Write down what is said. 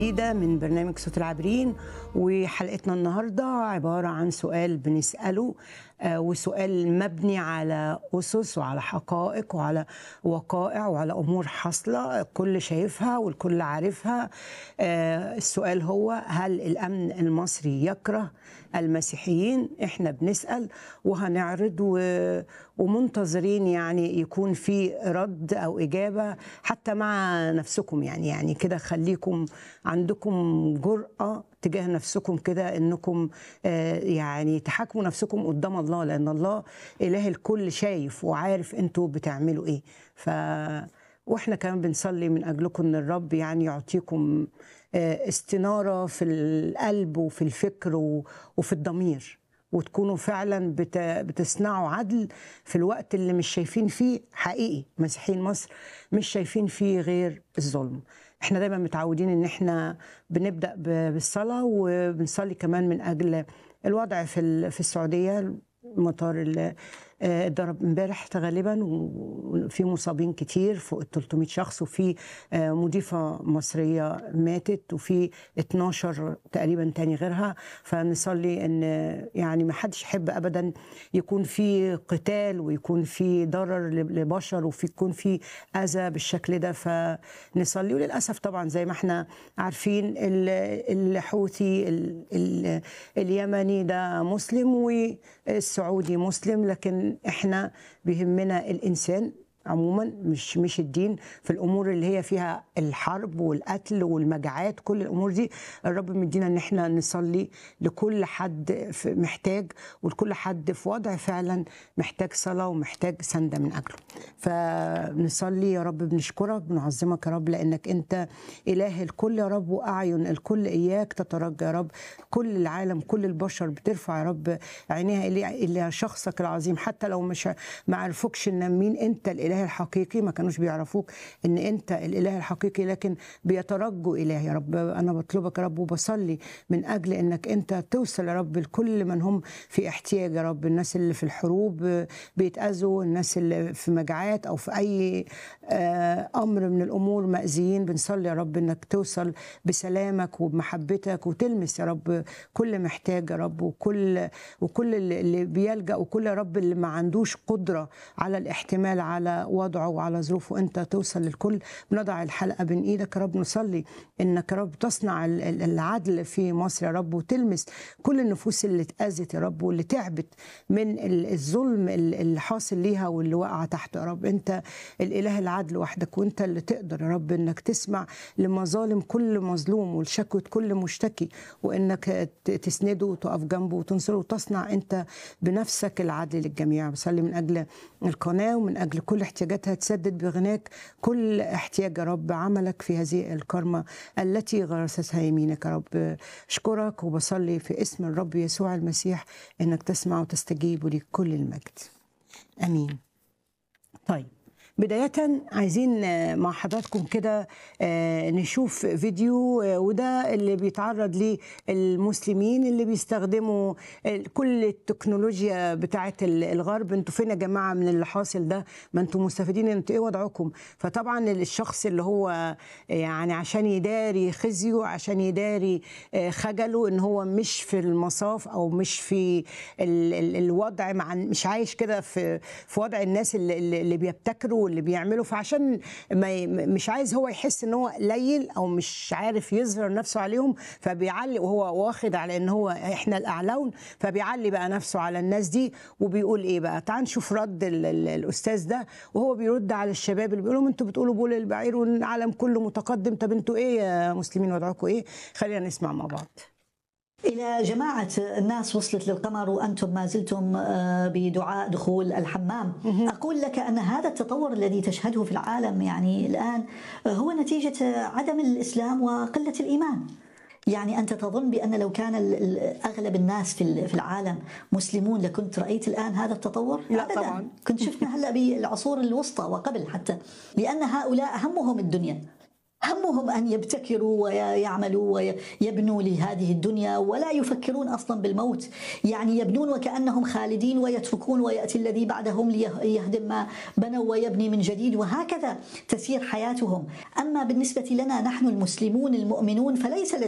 جديدة من برنامج صوت العابرين وحلقتنا النهاردة عبارة عن سؤال بنسأله آه، وسؤال مبني على أسس وعلى حقائق وعلى وقائع وعلى أمور حاصلة الكل شايفها والكل عارفها آه، السؤال هو هل الأمن المصري يكره المسيحيين احنا بنسأل وهنعرض و... ومنتظرين يعني يكون في رد او اجابه حتى مع نفسكم يعني يعني كده خليكم عندكم جرأه تجاه نفسكم كده انكم آه، يعني تحاكموا نفسكم قدام الله لان الله اله الكل شايف وعارف انتوا بتعملوا ايه ف واحنا كمان بنصلي من اجلكم ان الرب يعني يعطيكم آه، استناره في القلب وفي الفكر و- وفي الضمير وتكونوا فعلا بت- بتصنعوا عدل في الوقت اللي مش شايفين فيه حقيقي مسيحيين مصر مش شايفين فيه غير الظلم احنا دايما متعودين ان احنا بنبدا ب- بالصلاه وبنصلي كمان من اجل الوضع في ال- في السعوديه المطار اللي آه، اتضرب امبارح غالبا وفي مصابين كتير فوق ال 300 شخص وفي آه، مضيفه مصريه ماتت وفي 12 تقريبا تاني غيرها فنصلي ان يعني ما حدش يحب ابدا يكون في قتال ويكون في ضرر لبشر وفي يكون في اذى بالشكل ده فنصلي وللاسف طبعا زي ما احنا عارفين ال- الحوثي ال- ال- اليمني ده مسلم والسعودي مسلم لكن احنا بيهمنا الانسان عموما مش مش الدين في الامور اللي هي فيها الحرب والقتل والمجاعات كل الامور دي الرب مدينا ان احنا نصلي لكل حد في- محتاج ولكل حد في وضع فعلا محتاج صلاه ومحتاج سنده من اجله فنصلي يا رب بنشكرك بنعظمك يا رب لانك انت اله الكل يا رب واعين الكل اياك تترجى يا رب كل العالم كل البشر بترفع يا رب عينيها الى الى شخصك العظيم حتى لو مش ما عرفوكش ان مين انت الاله الحقيقي ما كانوش بيعرفوك ان انت الاله الحقيقي لكن بيترجوا اله يا رب انا بطلبك يا رب وبصلي من اجل انك انت توصل يا رب لكل من هم في احتياج يا رب الناس اللي في الحروب بيتاذوا الناس اللي في مجاعات او في اي آه، امر من الامور مأذيين بنصلي يا رب انك توصل بسلامك وبمحبتك وتلمس يا رب كل محتاج يا رب وكل وكل اللي اللي بيلجأ وكل يا رب اللي ما عندوش قدرة على الاحتمال على وضعه وعلى ظروفه انت توصل للكل بنضع الحلقة بين ايدك يا رب نصلي انك يا رب تصنع ال- ال- العدل في مصر يا رب وتلمس كل النفوس اللي اتأذت يا رب واللي تعبت من ال- الظلم ال- اللي حاصل ليها واللي واقعة تحت يا رب انت الاله العدل وحدك وانت اللي تقدر يا رب انك تسمع لمظالم كل مظلوم ولشكوى كل مشتكي وانك ت- تسنده وتقف جنبه وتنصره وتصنع انت بنفسك العدل للجميع بصلي من اجل القناه ومن اجل كل احتياجاتها تسدد بغناك كل احتياج يا رب عملك في هذه الكرمه التي غرستها يمينك يا رب اشكرك وبصلي في اسم الرب يسوع المسيح انك تسمع وتستجيب ولكل المجد امين طيب بداية عايزين آه، مع حضراتكم كده آه، نشوف فيديو آه، وده اللي بيتعرض ليه المسلمين اللي بيستخدموا ال- كل التكنولوجيا بتاعة ال- الغرب انتوا فين يا جماعة من اللي حاصل ده ما انتوا مستفيدين انتوا ايه وضعكم فطبعا الشخص اللي هو يعني عشان يداري خزيه عشان يداري آه، خجله ان هو مش في المصاف او مش في ال- ال- الوضع مع مش عايش كده في في وضع الناس اللي, اللي اللي بيبتكروا واللي بيعملوا فعشان ما ي- مش عايز هو يحس ان هو قليل او مش عارف يظهر نفسه عليهم فبيعلي وهو واخد على ان هو احنا الاعلون فبيعلي بقى نفسه على الناس دي وبيقول ايه بقى تعال نشوف رد ال- ال- الاستاذ ده وهو بيرد على الشباب اللي بيقولوا انتوا بتقولوا بول البعير والعالم كله متقدم طب انتوا ايه يا مسلمين وضعكم ايه خلينا نسمع مع بعض إلى جماعة الناس وصلت للقمر وأنتم ما زلتم آه، بدعاء دخول الحمام أقول لك أن هذا التطور الذي تشهده في العالم يعني الآن آه، هو نتيجة آه، عدم الإسلام وقلة الإيمان يعني أنت تظن بأن لو كان ال- ال- أغلب الناس في ال- في العالم مسلمون لكنت رأيت الآن هذا التطور؟ لا أبداً. طبعاً. كنت شفنا هلأ بالعصور الوسطى وقبل حتى لأن هؤلاء همهم الدنيا همهم ان يبتكروا ويعملوا ويبنوا لهذه الدنيا ولا يفكرون اصلا بالموت، يعني يبنون وكانهم خالدين ويتركون وياتي الذي بعدهم ليهدم ما بنوا ويبني من جديد وهكذا تسير حياتهم، اما بالنسبه لنا نحن المسلمون المؤمنون فليس